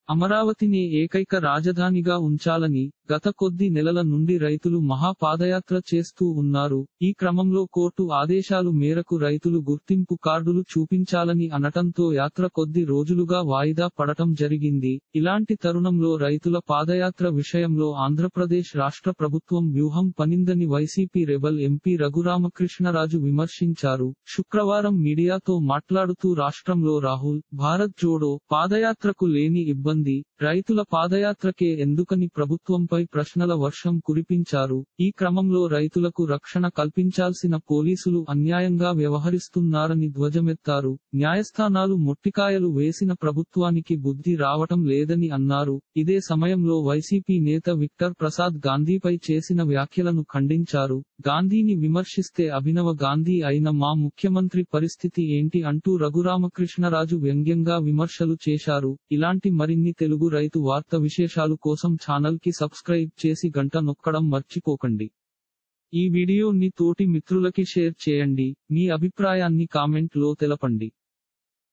అమరావతిని ఏకైక రాజధానిగా ఉంచాలని గత కొద్ది నెలల నుండి రైతులు మహా పాదయాత్ర చేస్తూ ఉన్నారు ఈ క్రమంలో కోర్టు ఆదేశాలు మేరకు రైతులు గుర్తింపు కార్డులు చూపించాలని అనటంతో యాత్ర కొద్ది రోజులుగా వాయిదా పడటం జరిగింది ఇలాంటి తరుణంలో రైతుల పాదయాత్ర విషయంలో ఆంధ్రప్రదేశ్ రాష్ట్ర ప్రభుత్వం వ్యూహం పనిందని వైసీపీ రెబల్ ఎంపీ రఘురామకృష్ణరాజు విమర్శించారు శుక్రవారం మీడియాతో మాట్లాడుతూ రాష్ట్రంలో రాహుల్ భారత్ జోడో పాదయాత్రకు లేని ఇబ్బంది రైతుల పాదయాత్రకే ఎందుకని ప్రభుత్వంపై ప్రశ్నల వర్షం కురిపించారు ఈ క్రమంలో రైతులకు రక్షణ కల్పించాల్సిన పోలీసులు అన్యాయంగా వ్యవహరిస్తున్నారని ధ్వజమెత్తారు న్యాయస్థానాలు మొట్టికాయలు వేసిన ప్రభుత్వానికి బుద్ధి రావటం లేదని అన్నారు ఇదే సమయంలో వైసీపీ నేత విక్టర్ ప్రసాద్ గాంధీపై చేసిన వ్యాఖ్యలను ఖండించారు గాంధీని విమర్శిస్తే అభినవ గాంధీ అయిన మా ముఖ్యమంత్రి పరిస్థితి ఏంటి అంటూ రఘురామకృష్ణరాజు వ్యంగ్యంగా విమర్శలు చేశారు ఇలాంటి మరిన్ని తెలుగు రైతు వార్త విశేషాలు కోసం ఛానల్ కి సబ్స్క్రైబ్ చేసి గంట నొక్కడం మర్చిపోకండి ఈ వీడియోని తోటి మిత్రులకి షేర్ చేయండి మీ అభిప్రాయాన్ని కామెంట్ లో తెలపండి